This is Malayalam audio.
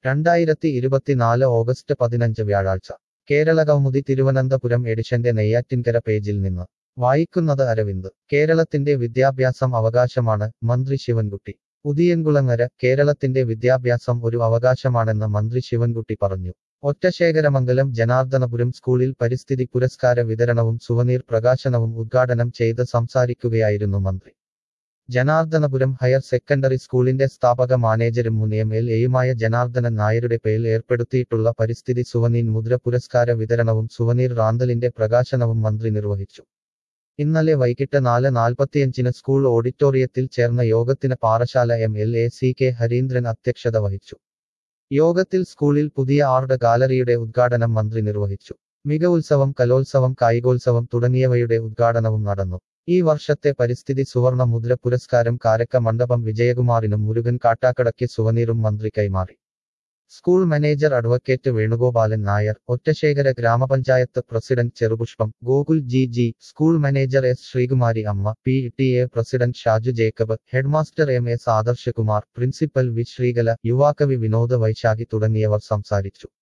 രണ്ടായിരത്തി ഇരുപത്തിനാല് ഓഗസ്റ്റ് പതിനഞ്ച് വ്യാഴാഴ്ച കേരള കൗമുദി തിരുവനന്തപുരം എഡിഷന്റെ നെയ്യാറ്റിൻകര പേജിൽ നിന്ന് വായിക്കുന്നത് അരവിന്ദ് കേരളത്തിന്റെ വിദ്യാഭ്യാസം അവകാശമാണ് മന്ത്രി ശിവൻകുട്ടി ഉദിയൻകുളങ്ങര കേരളത്തിന്റെ വിദ്യാഭ്യാസം ഒരു അവകാശമാണെന്ന് മന്ത്രി ശിവൻകുട്ടി പറഞ്ഞു ഒറ്റശേഖരമംഗലം ജനാർദ്ദനപുരം സ്കൂളിൽ പരിസ്ഥിതി പുരസ്കാര വിതരണവും സുവനീർ പ്രകാശനവും ഉദ്ഘാടനം ചെയ്ത് സംസാരിക്കുകയായിരുന്നു മന്ത്രി ജനാർദ്ദനപുരം ഹയർ സെക്കൻഡറി സ്കൂളിന്റെ സ്ഥാപക മാനേജരും മുൻ എം എൽ എയുമായ ജനാർദ്ദനൻ നായരുടെ പേരിൽ ഏർപ്പെടുത്തിയിട്ടുള്ള പരിസ്ഥിതി സുവനീർ മുദ്ര പുരസ്കാര വിതരണവും സുവനീർ റാന്തലിന്റെ പ്രകാശനവും മന്ത്രി നിർവഹിച്ചു ഇന്നലെ വൈകിട്ട് നാല് നാൽപ്പത്തിയഞ്ചിന് സ്കൂൾ ഓഡിറ്റോറിയത്തിൽ ചേർന്ന യോഗത്തിന് Parassala M L A C K Hareendran അധ്യക്ഷത വഹിച്ചു യോഗത്തിൽ സ്കൂളിൽ പുതിയ ആർട്ട് ഗാലറിയുടെ ഉദ്ഘാടനം മന്ത്രി നിർവഹിച്ചു മികവുത്സവം കലോത്സവം കായികോത്സവം തുടങ്ങിയവയുടെ ഉദ്ഘാടനവും നടന്നു ഈ വർഷത്തെ പരിസ്ഥിതി സുവർണ മുദ്ര പുരസ്കാരം കാരക്ക മണ്ഡപം വിജയകുമാറിനും മുരുകൻ കാട്ടാക്കടയ്ക്ക് സുവനീറും മന്ത്രി കൈമാറി school manager advocate Venugopalan Nair Ottasekhara grama panchayat president Cherupushpam Gokul G G school manager S Sreekumari Amma P T A president Shaju Jacob headmaster M S Adarshakumar principal V Sreekala യുവാക്കവി വിനോദ വൈശാഖി തുടങ്ങിയവർ സംസാരിച്ചു